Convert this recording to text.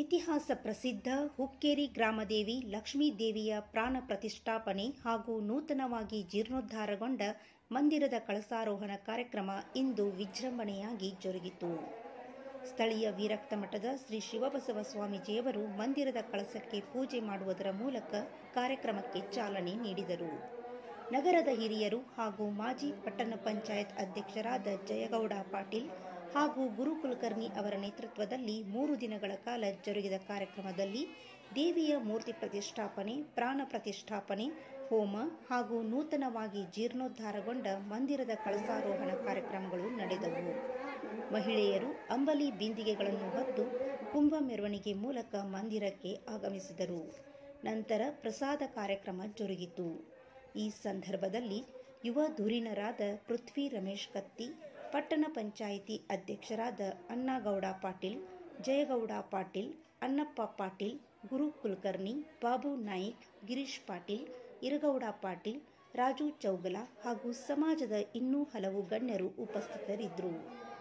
ಇತಿಹಾಸ ಪ್ರಸಿದ್ಧ ಹುಕ್ಕೇರಿ ಗ್ರಾಮದೇವಿ ಲಕ್ಷ್ಮೀದೇವಿಯ ಪ್ರಾಣ ಪ್ರತಿಷ್ಠಾಪನೆ ಹಾಗೂ ನೂತನವಾಗಿ ಜೀರ್ಣೋದ್ಧಾರಗೊಂಡ ಮಂದಿರದ ಕಳಸಾರೋಹಣ ಕಾರ್ಯಕ್ರಮ ಇಂದು ವಿಜೃಂಭಣೆಯಾಗಿ ಜರುಗಿತು ಸ್ಥಳೀಯ ವೀರಕ್ತ ಮಠದ ಶ್ರೀ ಶಿವಬಸವ ಸ್ವಾಮೀಜಿಯವರು ಮಂದಿರದ ಕಳಸಕ್ಕೆ ಪೂಜೆ ಮಾಡುವುದರ ಮೂಲಕ ಕಾರ್ಯಕ್ರಮಕ್ಕೆ ಚಾಲನೆ ನೀಡಿದರು ನಗರದ ಹಿರಿಯರು ಹಾಗೂ ಮಾಜಿ ಪಟ್ಟಣ ಪಂಚಾಯತ್ ಅಧ್ಯಕ್ಷರಾದ ಜಯಗೌಡ ಪಾಟೀಲ್ ಹಾಗೂ ಗುರು ಕುಲಕರ್ಣಿ ಅವರ ನೇತೃತ್ವದಲ್ಲಿ ಮೂರು ದಿನಗಳ ಕಾಲ ಜರುಗಿದ ಕಾರ್ಯಕ್ರಮದಲ್ಲಿ ದೇವಿಯ ಮೂರ್ತಿ ಪ್ರತಿಷ್ಠಾಪನೆ ಪ್ರಾಣ ಪ್ರತಿಷ್ಠಾಪನೆ ಹೋಮ ಹಾಗೂ ನೂತನವಾಗಿ ಜೀರ್ಣೋದ್ಧಾರಗೊಂಡ ಮಂದಿರದ ಕಳಸಾರೋಹಣ ಕಾರ್ಯಕ್ರಮಗಳು ನಡೆದವು ಮಹಿಳೆಯರು ಅಂಬಲಿ ಬಿಂದಿಗೆಗಳನ್ನು ಹೊತ್ತು ಕುಂಭ ಮೆರವಣಿಗೆ ಮೂಲಕ ಮಂದಿರಕ್ಕೆ ಆಗಮಿಸಿದರು ನಂತರ ಪ್ರಸಾದ ಕಾರ್ಯಕ್ರಮ ಜರುಗಿತು ಈ ಸಂದರ್ಭದಲ್ಲಿ ಯುವ ಧುರೀಣರಾದ ಪೃಥ್ವಿ ರಮೇಶ್ ಕತ್ತಿ ಪಟ್ಟಣ ಪಂಚಾಯಿತಿ ಅಧ್ಯಕ್ಷರಾದ ಅಣ್ಣಗೌಡ ಪಾಟೀಲ್ ಜಯಗೌಡ ಪಾಟೀಲ್ ಅನ್ನಪ್ಪ ಪಾಟೀಲ್ ಗುರು ಕುಲಕರ್ಣಿ ಬಾಬು ನಾಯ್ಕ್ ಗಿರೀಶ್ ಪಾಟೀಲ್ ಇರಗೌಡ ಪಾಟೀಲ್ ರಾಜು ಚೌಗಲ ಹಾಗೂ ಸಮಾಜದ ಇನ್ನೂ ಹಲವು ಗಣ್ಯರು ಉಪಸ್ಥಿತರಿದ್ದರು